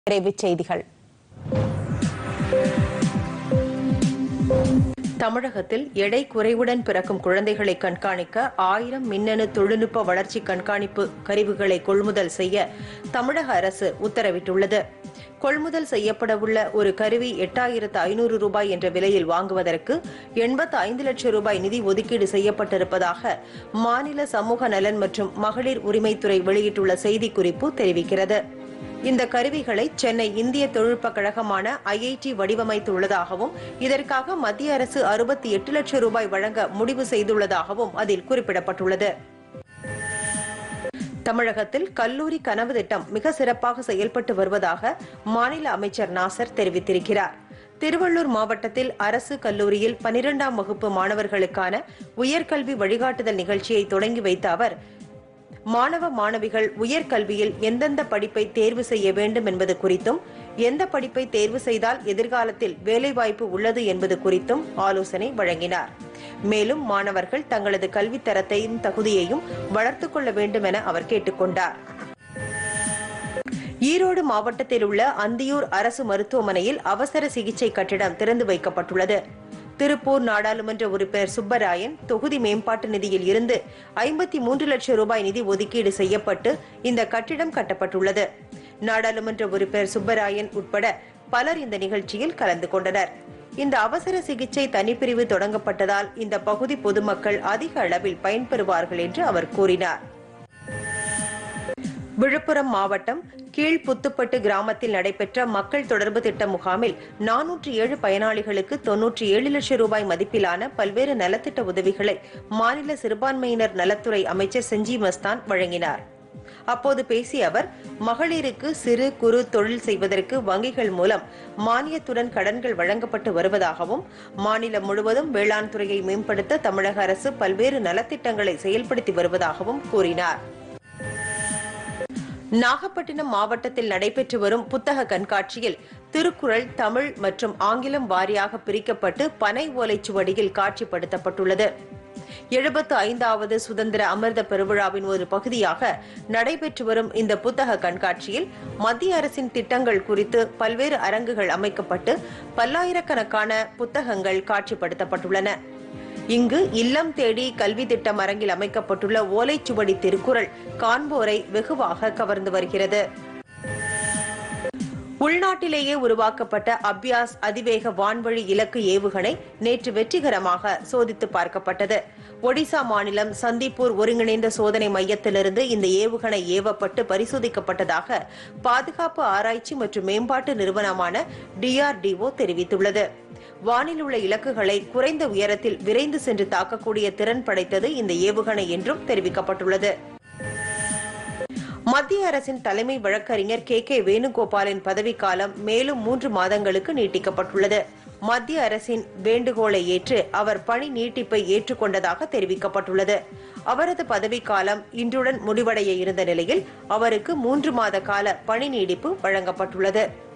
விரைவுச் செய்திகள் தமிழகத்தில் எடை குறைவுடன் பிறக்கும் குழந்தைகளை கண்காணிக்க ஆயிரம் மின்னணு தொழில்நுட்ப வளர்ச்சி கண்காணிப்பு கருவிகளை கொள்முதல் செய்ய தமிழக அரசு உத்தரவிட்டுள்ளது கொள்முதல் செய்யப்படவுள்ள ஒரு கருவி எட்டாயிரத்து ஐநூறு ரூபாய் என்ற விலையில் வாங்குவதற்கு எண்பத்து ஐந்து லட்சம் ரூபாய் நிதி ஒதுக்கீடு செய்யப்பட்டிருப்பதாக மாநில சமூக நலன் மற்றும் மகளிர் உரிமைத்துறை வெளியிட்டுள்ள செய்திக்குறிப்பு தெரிவிக்கிறது இந்த கருவிகளை சென்னை இந்திய தொழில்நுட்பக் கழகமான ஐஐடி வடிவமைத்துள்ளதாகவும் இதற்காக மத்திய அரசு அறுபத்தி எட்டு லட்சம் ரூபாய் வழங்க முடிவு செய்துள்ளதாகவும் அதில் குறிப்பிடப்பட்டுள்ளது தமிழகத்தில் கல்லூரி கனவு திட்டம் மிக சிறப்பாக செயல்பட்டு வருவதாக மாநில அமைச்சர் நாசர் தெரிவித்திருக்கிறார் திருவள்ளூர் மாவட்டத்தில் அரசு கல்லூரியில் பனிரெண்டாம் வகுப்பு மாணவர்களுக்கான உயர்கல்வி வழிகாட்டுதல் நிகழ்ச்சியை தொடங்கி வைத்த அவர் மாணவ மாணவிகள் உயர்கல்வியில் எந்தெந்த படிப்பை தேர்வு செய்ய வேண்டும் என்பது குறித்தும் எந்த படிப்பை தேர்வு செய்தால் எதிர்காலத்தில் வேலைவாய்ப்பு உள்ளது என்பது குறித்தும் ஆலோசனை வழங்கினார் மேலும் மாணவர்கள் தங்களது கல்வித் தரத்தையும் தகுதியையும் வளர்த்துக் கொள்ள வேண்டும் என அவர் கேட்டுக்கொண்டார் ஈரோடு மாவட்டத்தில் உள்ள அந்தியூர் அரசு மருத்துவமனையில் அவசர சிகிச்சை கட்டிடம் திறந்து வைக்கப்பட்டுள்ளது திருப்பூர் நாடாளுமன்ற உறுப்பினர் சுப்பராயன் தொகுதி மேம்பாட்டு நிதியில் இருந்து ஐம்பத்தி மூன்று லட்சம் ரூபாய் நிதி ஒதுக்கீடு செய்யப்பட்டு இந்த கட்டிடம் கட்டப்பட்டுள்ளது நாடாளுமன்ற உறுப்பினர் சுப்பராயன் உட்பட பலர் இந்த நிகழ்ச்சியில் கலந்து கொண்டனர் இந்த அவசர சிகிச்சை தனிப்பிரிவு தொடங்கப்பட்டதால் இந்த பகுதி பொதுமக்கள் அதிக அளவில் பயன்பெறுவார்கள் என்று அவர் கூறினார் விழுப்புரம் மாவட்டம் கீழ்புத்துப்பட்டு கிராமத்தில் நடைபெற்ற மக்கள் தொடர்பு திட்ட முகாமில் நானூற்றி ஏழு பயனாளிகளுக்கு தொன்னூற்றி ஏழு லட்சம் ரூபாய் மதிப்பிலான பல்வேறு நலத்திட்ட உதவிகளை மாநில சிறுபான்மையினர் நலத்துறை அமைச்சர் செஞ்சி மஸ்தான் வழங்கினார் அப்போது பேசிய அவர் மகளிருக்கு சிறு குறு தொழில் செய்வதற்கு வங்கிகள் மூலம் மானியத்துடன் கடன்கள் வழங்கப்பட்டு வருவதாகவும் மாநிலம் முழுவதும் வேளாண் துறையை மேம்படுத்த தமிழக அரசு பல்வேறு நலத்திட்டங்களை செயல்படுத்தி வருவதாகவும் கூறினார் நாகப்பட்டினம் மாவட்டத்தில் நடைபெற்று வரும் புத்தக கண்காட்சியில் திருக்குறள் தமிழ் மற்றும் ஆங்கிலம் வாரியாக பிரிக்கப்பட்டு பனை ஓலைச்சுவடியில் காட்சிப்படுத்தப்பட்டுள்ளது எழுபத்து ஐந்தாவது சுதந்திர அமிர்த பெருவிழாவின் ஒரு பகுதியாக நடைபெற்று வரும் இந்த புத்தக கண்காட்சியில் மத்திய அரசின் திட்டங்கள் குறித்து பல்வேறு அரங்குகள் அமைக்கப்பட்டு பல்லாயிரக்கணக்கான புத்தகங்கள் காட்சிப்படுத்தப்பட்டுள்ளன இங்கு இல்லம் தேடி கல்வி திட்டம் அரங்கில் அமைக்கப்பட்டுள்ள ஓலைச்சுவடி திருக்குறள் காண்போரை வெகுவாக கவர்ந்து வருகிறது உள்நாட்டிலேயே உருவாக்கப்பட்ட அபியாஸ் அதிவேக வான்வழி இலக்கு ஏவுகணை நேற்று வெற்றிகரமாக சோதித்து பார்க்கப்பட்டது ஒடிசா மாநிலம் சந்திப்பூர் ஒருங்கிணைந்த சோதனை மையத்திலிருந்து இந்த ஏவுகணை ஏவப்பட்டு பரிசோதிக்கப்பட்டதாக பாதுகாப்பு ஆராய்ச்சி மற்றும் மேம்பாட்டு நிறுவனமான டிஆர்டிஓ தெரிவித்துள்ளது வானில் உள்ள இலக்குகளை குறைந்த உயரத்தில் விரைந்து சென்று தாக்கக்கூடிய திறன் படைத்தது இந்த ஏவுகணை என்றும் தெரிவிக்கப்பட்டுள்ளது மத்திய அரசின் தலைமை வழக்கறிஞர் கே கே வேணுகோபாலின் பதவிக்காலம் மேலும் மூன்று மாதங்களுக்கு நீட்டிக்கப்பட்டுள்ளது மத்திய அரசின் வேண்டுகோளை ஏற்று அவர் பணி நீட்டிப்பை ஏற்றுக்கொண்டதாக தெரிவிக்கப்பட்டுள்ளது அவரது பதவிக்காலம் இன்றுடன் முடிவடைய இருந்த நிலையில் அவருக்கு மூன்று மாத கால பணி நீடிப்பு வழங்கப்பட்டுள்ளது